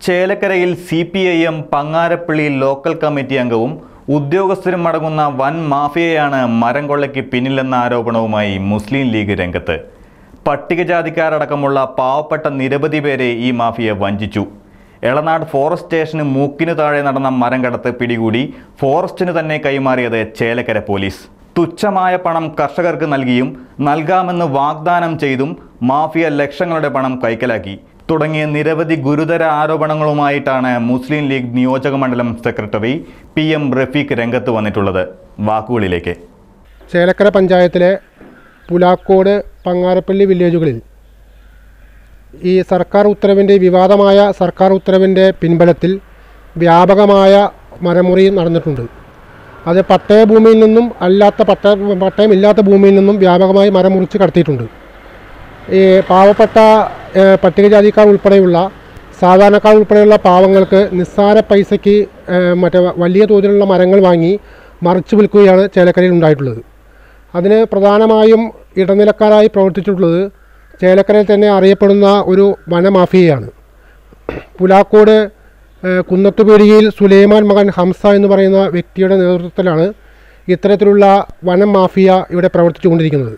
ചേലക്കരയിൽ C P I M Pangarappilly local committee അംഗവും ഉദ്യോഗസ്ഥരും അടങ്ങുന്ന വൻ മാഫിയയാണ് മരം കൊള്ളയ്ക്ക് പിന്നിലെന്ന ആരോപണവുമായി മുസ്ലിം ലീഗ് രംഗത്ത് പട്ടികജാതിക്കാരടക്കമുള്ള പാവപ്പെട്ട നിരവധി പേരെ ഈ മാഫിയ വഞ്ചിച്ചു എളനാട് ഫോറസ്റ്റ് സ്റ്റേഷന് മൂക്കിന് താഴെ നടന്ന മരം കടത്ത് പിടികൂടി ഫോറസ്റ്റിന് തന്നെ കൈമാറിയത് ചേലക്കര പോലീസ് തുച്ഛമായ പണം കർഷകർക്ക് നൽകിയും നൽകാമെന്ന് വാഗ്ദാനം ചെയ്തും മാഫിയ ലക്ഷങ്ങളുടെ പണം കൈക്കലാക്കി തുടങ്ങിയ നിരവധി ഗുരുതര ആരോപണങ്ങളുമായിട്ടാണ് മുസ്ലിം ലീഗ് നിയോജക മണ്ഡലം സെക്രട്ടറി പി എം റഫീഖ് രംഗത്ത് വന്നിട്ടുള്ളത് വാക്കുകളിലേക്ക് ചേലക്കര പഞ്ചായത്തിലെ പുലാക്കോട് പങ്ങാരപ്പള്ളി വില്ലേജുകളിൽ ഈ സർക്കാർ ഉത്തരവിൻ്റെ വിവാദമായ സർക്കാർ ഉത്തരവിൻ്റെ പിൻബലത്തിൽ വ്യാപകമായ മരമുറി നടന്നിട്ടുണ്ട് അത് പട്ടയ ഭൂമിയിൽ നിന്നും അല്ലാത്ത പട്ട പട്ടയമില്ലാത്ത ഭൂമിയിൽ നിന്നും വ്യാപകമായി മരം മുറിച്ച് കടത്തിയിട്ടുണ്ട് ഈ പാവപ്പെട്ട ഏഹ്, പട്ടികജാതിക്കാർ ഉൾപ്പെടെയുള്ള സാധാരണക്കാർ ഉൾപ്പെടെയുള്ള പാവങ്ങൾക്ക് നിസ്സാര പൈസയ്ക്ക് ഏഹ്, മറ്റേ വലിയ തോതിലുള്ള മരങ്ങൾ വാങ്ങി മറിച്ചു വിൽക്കുകയാണ് ചേലക്കരയിൽ ഉണ്ടായിട്ടുള്ളത് അതിന് പ്രധാനമായും ഇടനിലക്കാരായി പ്രവർത്തിച്ചിട്ടുള്ളത് ചേലക്കരയിൽ തന്നെ അറിയപ്പെടുന്ന ഒരു വനമാഫിയയാണ് പുലാക്കോട് ഏഹ്, കുന്നത്തുപേടിയിൽ സുലൈമാൻ മകൻ ഹംസ എന്ന് പറയുന്ന വ്യക്തിയുടെ നേതൃത്വത്തിലാണ് ഇത്തരത്തിലുള്ള വനം മാഫിയ ഇവിടെ പ്രവർത്തിച്ചുകൊണ്ടിരിക്കുന്നത്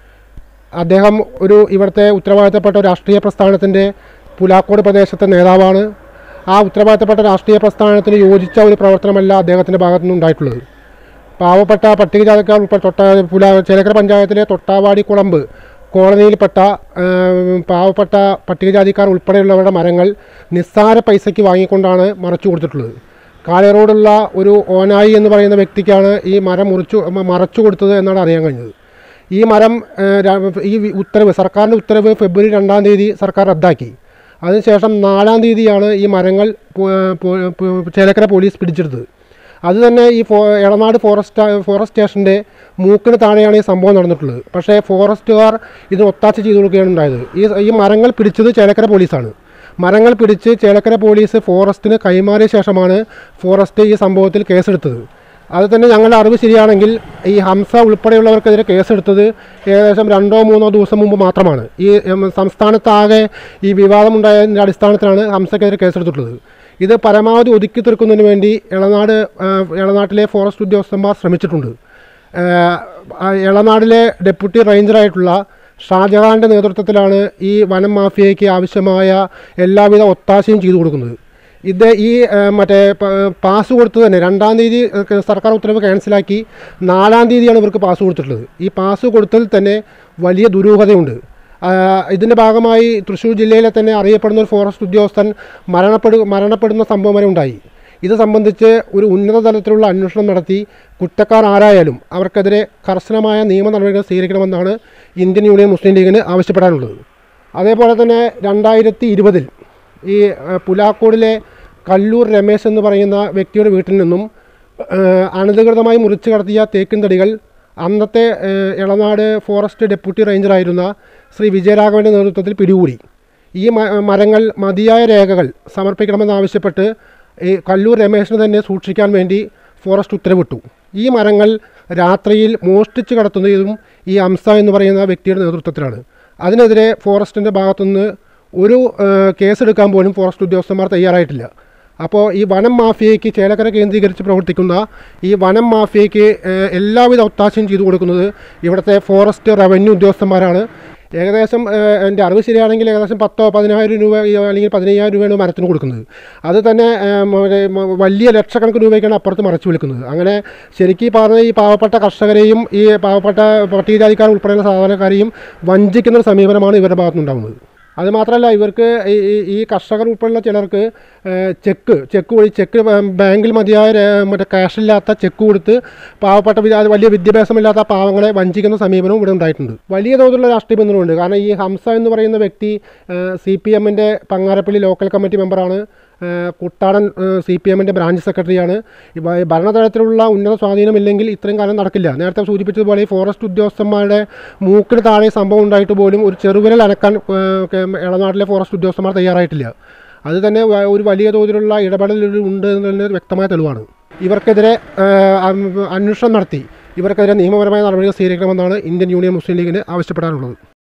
അദ്ദേഹം ഒരു ഇവിടുത്തെ ഉത്തരവാദിത്തപ്പെട്ട ഒരു രാഷ്ട്രീയ പ്രസ്ഥാനത്തിൻ്റെ പുലാക്കോട് പ്രദേശത്തെ നേതാവാണ് ആ ഉത്തരവാദിത്തപ്പെട്ട രാഷ്ട്രീയ പ്രസ്ഥാനത്തിന് യോജിച്ച ഒരു പ്രവർത്തനമല്ല അദ്ദേഹത്തിൻ്റെ ഭാഗത്തു നിന്ന് ഉണ്ടായിട്ടുള്ളത് പാവപ്പെട്ട പട്ടികജാതിക്കാർ ഉൾപ്പെടെ തൊട്ട പുല ചേലക്കര പഞ്ചായത്തിലെ തൊട്ടാവാടി കുളമ്പ് കോളനിയിൽപ്പെട്ട ഏം, പാവപ്പെട്ട പട്ടികജാതിക്കാർ ഉൾപ്പെടെയുള്ളവരുടെ മരങ്ങൾ നിസ്സാര പൈസയ്ക്ക് വാങ്ങിക്കൊണ്ടാണ് മറച്ചു കൊടുത്തിട്ടുള്ളത് കാലറോഡുള്ള ഒരു ഓനായി എന്ന് പറയുന്ന വ്യക്തിക്കാണ് ഈ മരം മുറിച്ചു മ- മറച്ചു കൊടുത്തത് എന്നാണ് അറിയാൻ കഴിഞ്ഞത് ഈ മരം ഏഹ്, ര- ഈ വി- ഉത്തരവ് സർക്കാരിൻ്റെ ഉത്തരവ് ഫെബ്രുവരി രണ്ടാം തീയതി സർക്കാർ റദ്ദാക്കി അതിനുശേഷം നാലാം തീയതിയാണ് ഈ മരങ്ങൾ പോ- പോ- പോ- ചേലക്കര പോലീസ് പിടിച്ചെടുത്തത് അത് തന്നെ ഈ ഫോ എളനാട് ഫോറസ്റ്റ് ഫോറസ്റ്റ് സ്റ്റേഷൻ്റെ മൂക്കിന് താഴെയാണ് ഈ സംഭവം നടന്നിട്ടുള്ളത് പക്ഷേ ഫോറസ്റ്റുകാർ ഇത് ഒത്താശ ചെയ്തു കൊടുക്കുകയാണ് ഉണ്ടായത് ഈ ഈ മരങ്ങൾ പിടിച്ചത് ചേലക്കര പോലീസാണ് മരങ്ങൾ പിടിച്ച് ചേലക്കര പോലീസ് ഫോറസ്റ്റിന് കൈമാറിയ ശേഷമാണ് ഫോറസ്റ്റ് ഈ സംഭവത്തിൽ കേസെടുത്തത് അത് തന്നെ ഞങ്ങളുടെ അറിവ് ശരിയാണെങ്കിൽ ഈ ഹംസ ഉൾപ്പെടെയുള്ളവർക്കെതിരെ കേസെടുത്തത് ഏകദേശം രണ്ടോ മൂന്നോ ദിവസം മുമ്പ് മാത്രമാണ് ഈ ഉം, സംസ്ഥാനത്താകെ ഈ വിവാദമുണ്ടായതിൻ്റെ അടിസ്ഥാനത്തിലാണ് ഹംസക്കെതിരെ കേസെടുത്തിട്ടുള്ളത് ഇത് പരമാവധി ഒതുക്കി തീർക്കുന്നതിന് വേണ്ടി ഇളനാട് ആ, ഇളനാട്ടിലെ ഫോറസ്റ്റ് ഉദ്യോഗസ്ഥന്മാർ ശ്രമിച്ചിട്ടുണ്ട് ആ, ആ, ഇളനാടിലെ ഡെപ്യൂട്ടി റേഞ്ചറായിട്ടുള്ള ഷാജഹാൻ്റെ നേതൃത്വത്തിലാണ് ഈ വനം മാഫിയയ്ക്ക് ആവശ്യമായ എല്ലാവിധ ഒത്താശയും ചെയ്തു കൊടുക്കുന്നത് ഇത് ഈ ആ, മറ്റേ പ- പാസ് കൊടുത്തത് തന്നെ രണ്ടാം തീയതി ആ, സർക്കാർ ഉത്തരവ് ക്യാൻസലാക്കി നാലാം തീയതിയാണ് ഇവർക്ക് പാസ് കൊടുത്തിട്ടുള്ളത് ഈ പാസ് കൊടുത്തതിൽ തന്നെ വലിയ ദുരൂഹതയുണ്ട് ആ, ഇതിൻ്റെ ഭാഗമായി തൃശ്ശൂർ ജില്ലയിലെ തന്നെ അറിയപ്പെടുന്ന ഒരു ഫോറസ്റ്റ് ഉദ്യോഗസ്ഥൻ മരണപ്പെടു മരണപ്പെടുന്ന സംഭവം വരെ ഉണ്ടായി ഇത് സംബന്ധിച്ച് ഒരു ഉന്നത തലത്തിലുള്ള അന്വേഷണം നടത്തി കുറ്റക്കാർ ആരായാലും അവർക്കെതിരെ കർശനമായ നിയമ നടപടികൾ സ്വീകരിക്കണമെന്നാണ് ഇന്ത്യൻ യൂണിയൻ മുസ്ലിം ലീഗിന് ആവശ്യപ്പെടാനുള്ളത് അതേപോലെ തന്നെ രണ്ടായിരത്തി ഇരുപതിൽ ഈ ആ, പുലാക്കോടിലെ കല്ലൂർ രമേശ് എന്ന് പറയുന്ന വ്യക്തിയുടെ വീട്ടിൽ നിന്നും ആ, അനധികൃതമായി മുറിച്ചു കടത്തിയ തേക്കിൻ തടികൾ അന്നത്തെ ആ, ഇളനാട് ഫോറസ്റ്റ് ഡെപ്യൂട്ടി റേഞ്ചറായിരുന്ന ശ്രീ വിജയരാഘവൻ്റെ നേതൃത്വത്തിൽ പിടികൂടി ഈ മ- മരങ്ങൾ മതിയായ രേഖകൾ സമർപ്പിക്കണമെന്നാവശ്യപ്പെട്ട് ഈ കല്ലൂർ രമേശിന് തന്നെ സൂക്ഷിക്കാൻ വേണ്ടി ഫോറസ്റ്റ് ഉത്തരവിട്ടു ഈ മരങ്ങൾ രാത്രിയിൽ മോഷ്ടിച്ച് കടത്തുന്നതും ഈ അംസ എന്ന് പറയുന്ന വ്യക്തിയുടെ നേതൃത്വത്തിലാണ് അതിനെതിരെ ഫോറസ്റ്റിൻ്റെ ഭാഗത്തുനിന്ന് ഒരു ഏഹ്, കേസെടുക്കാൻ പോലും ഫോറസ്റ്റ് ഉദ്യോഗസ്ഥന്മാർ തയ്യാറായിട്ടില്ല അപ്പോൾ ഈ വനം മാഫിയയ്ക്ക് ചേലക്കര കേന്ദ്രീകരിച്ച് പ്രവർത്തിക്കുന്ന ഈ വനം മാഫിയയ്ക്ക് ഏഹ്, എല്ലാവിധ ഒത്താശയും ചെയ്തു കൊടുക്കുന്നത് ഇവിടുത്തെ ഫോറസ്റ്റ് റവന്യൂ ഉദ്യോഗസ്ഥന്മാരാണ് ഏകദേശം ഏഹ്, എൻ്റെ അറിവ് ശരിയാണെങ്കിൽ ഏകദേശം പത്തോ പതിനായിരം രൂപ ഈ അല്ലെങ്കിൽ പതിനയ്യായിരം രൂപയാണ് മരത്തിന് കൊടുക്കുന്നത് അത് തന്നെ ഏഹ്, മ- മ- വലിയ ലക്ഷക്കണക്കിന് രൂപയ്ക്കാണ് അപ്പുറത്ത് മറച്ചു വിൽക്കുന്നത് അങ്ങനെ ശരിക്കും പറഞ്ഞ ഈ പാവപ്പെട്ട കർഷകരെയും ഈ പാവപ്പെട്ട പട്ടികജാതിക്കാർ ഉൾപ്പെടെയുള്ള സാധാരണക്കാരെയും വഞ്ചിക്കുന്ന ഒരു സമീപനമാണ് ഇവരുടെ ഭാഗത്തുനിന്നുണ്ടാകുന്നത് അത് മാത്രമല്ല ഇവർക്ക് ഈ- ഈ- ഈ കർഷകർ ഉൾപ്പെടെയുള്ള ചിലർക്ക് ഏഹ്, ചെക്ക് ചെക്ക് വഴി ചെക്ക് ബാ- ബാങ്കിൽ മതിയായ രേ- മറ്റേ ക്യാഷില്ലാത്ത ചെക്ക് കൊടുത്ത് പാവപ്പെട്ട വിദ്യ- അത് വലിയ വിദ്യാഭ്യാസമില്ലാത്ത പാവങ്ങളെ വഞ്ചിക്കുന്ന സമീപനവും ഇവിടെ ഉണ്ടായിട്ടുണ്ട് വലിയ തോതിലുള്ള രാഷ്ട്രീയ ബന്ധനമുണ്ട് കാരണം ഈ ഹംസ എന്ന് പറയുന്ന വ്യക്തി സി പി എമ്മിൻ്റെ പങ്ങാരപ്പള്ളി ലോക്കൽ കമ്മിറ്റി മെമ്പറാണ് ഏഹ്, കുട്ടാടൻ സി പി എമ്മിൻ്റെ ബ്രാഞ്ച് സെക്രട്ടറിയാണ് ഈ ഭ- ഭരണതലത്തിലുള്ള ഉന്നത സ്വാധീനമില്ലെങ്കിൽ ഇത്രയും കാലം നടക്കില്ല നേരത്തെ സൂചിപ്പിച്ചതുപോലെ ഈ ഫോറസ്റ്റ് ഉദ്യോഗസ്ഥന്മാരുടെ മൂക്കിന് താഴെ സംഭവം ഉണ്ടായിട്ട് പോലും ഒരു ചെറുവിരൽ അനക്കാൻ ഏഹ്, കെ- ഇളനാട്ടിലെ ഫോറസ്റ്റ് ഉദ്യോഗസ്ഥന്മാർ തയ്യാറായിട്ടില്ല അത് തന്നെ വ- ഒരു വലിയ തോതിലുള്ള ഇടപെടൽ ഉണ്ട് എന്നതിന് വ്യക്തമായ തെളിവാണ് ഇവർക്കെതിരെ ഏഹ്, അന്വേഷണം നടത്തി ഇവർക്കെതിരെ നിയമപരമായ നടപടികൾ സ്വീകരിക്കണമെന്നാണ് ഇന്ത്യൻ യൂണിയൻ മുസ്ലിം ലീഗിന് ആവശ്യപ്പെടാനുള്ളത്